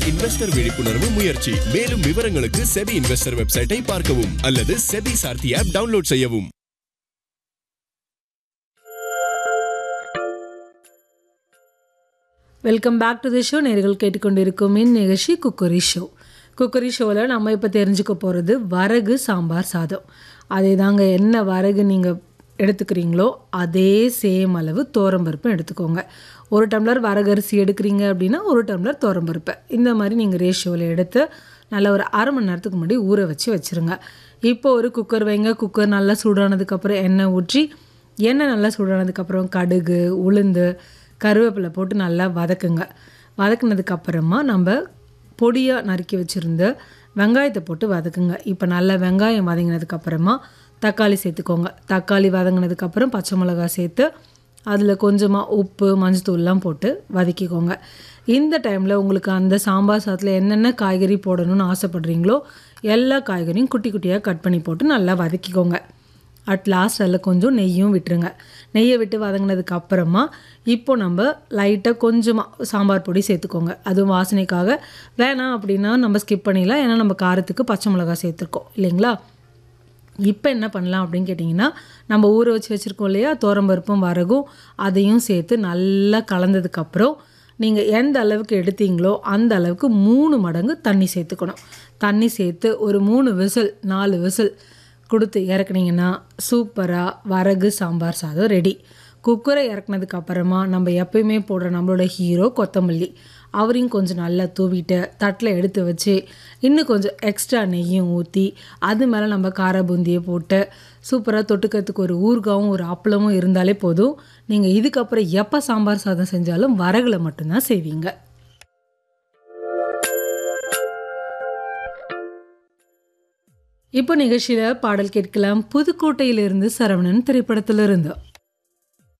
investor விழிப்புணர்வு முயற்சி மேலும் விவரங்களுக்கு செபி இன்வெஸ்டர் வெப்சைட்டை பார்க்கவும் அல்லது செபி சார்த்தி ஆப் டவுன்லோட் செய்யவும் welcome back to the show நேர்கள் கேட்டுக்கொண்டிருக்கும் இன் நிகழ்ச்சி குக்கரி ஷோ குக்கரி ஷோவில் நம்ம இப்போ தெரிஞ்சுக்க போகிறது வரகு சாம்பார் சாதம் அதே தாங்க என்ன வரகு நீங்கள் எடுத்துக்கிறீங்களோ அதே சேம் அளவு தோரம்பருப்பும் எடுத்துக்கோங்க ஒரு டம்ளர் வரகரிசி எடுக்கிறீங்க அப்படின்னா ஒரு டம்ளர் தோரம்பருப்பு இந்த மாதிரி நீங்கள் ரேஷியோவில் எடுத்து நல்லா ஒரு அரை மணி நேரத்துக்கு முன்னாடி ஊற வச்சு வச்சுருங்க இப்போ ஒரு குக்கர் வைங்க குக்கர் நல்லா சூடானதுக்கப்புறம் எண்ணெய் ஊற்றி எண்ணெய் நல்லா சூடானதுக்கப்புறம் கடுகு உளுந்து கருவேப்பிலை போட்டு நல்லா வதக்குங்க வதக்குனதுக்கு அப்புறமா நம்ம பொடியாக நறுக்கி வச்சுருந்த வெங்காயத்தை போட்டு வதக்குங்க இப்போ நல்லா வெங்காயம் வதங்கினதுக்கு அப்புறமா தக்காளி சேர்த்துக்கோங்க தக்காளி வதங்கினதுக்கப்புறம் பச்சை மிளகாய் சேர்த்து அதில் கொஞ்சமாக உப்பு மஞ்சத்தூள்லாம் போட்டு வதக்கிக்கோங்க இந்த டைமில் உங்களுக்கு அந்த சாம்பார் சாதத்தில் என்னென்ன காய்கறி போடணும்னு ஆசைப்படுறீங்களோ எல்லா காய்கறியும் குட்டி குட்டியாக கட் பண்ணி போட்டு நல்லா வதக்கிக்கோங்க அட் லாஸ்ட் அதில் கொஞ்சம் நெய்யும் விட்டுருங்க நெய்யை விட்டு வதங்கினதுக்கு அப்புறமா இப்போ நம்ம லைட்டாக கொஞ்சமாக சாம்பார் பொடி சேர்த்துக்கோங்க அதுவும் வாசனைக்காக வேணாம் அப்படின்னா நம்ம ஸ்கிப் பண்ணிடலாம் ஏன்னா நம்ம காரத்துக்கு பச்சை மிளகாய் சேர்த்துருக்கோம் இல்லைங்களா இப்போ என்ன பண்ணலாம் அப்படின்னு கேட்டிங்கன்னா நம்ம ஊற வச்சு வச்சுருக்கோம் இல்லையா தோரம்பருப்பும் வரகும் அதையும் சேர்த்து நல்லா கலந்ததுக்கப்புறம் நீங்கள் எந்த அளவுக்கு எடுத்தீங்களோ அந்த அளவுக்கு மூணு மடங்கு தண்ணி சேர்த்துக்கணும் தண்ணி சேர்த்து ஒரு மூணு விசில் நாலு விசில் கொடுத்து இறக்குனீங்கன்னா சூப்பராக வரகு சாம்பார் சாதம் ரெடி குக்கரை இறக்குனதுக்கு அப்புறமா நம்ம எப்பயுமே போடுற நம்மளோட ஹீரோ கொத்தமல்லி அவரையும் கொஞ்சம் நல்லா தூவிட்டு தட்டில் எடுத்து வச்சு இன்னும் கொஞ்சம் எக்ஸ்ட்ரா நெய்யும் ஊற்றி அது மேலே நம்ம கார பூந்தியை போட்டு சூப்பராக தொட்டுக்கிறதுக்கு ஒரு ஊறுகாவும் ஒரு அப்பளமும் இருந்தாலே போதும் நீங்கள் இதுக்கப்புறம் எப்போ சாம்பார் சாதம் செஞ்சாலும் வரகுல மட்டும்தான் செய்வீங்க இப்போ நிகழ்ச்சியில் பாடல் கேட்கலாம் புதுக்கோட்டையிலிருந்து சரவணன் திரைப்படத்திலிருந்து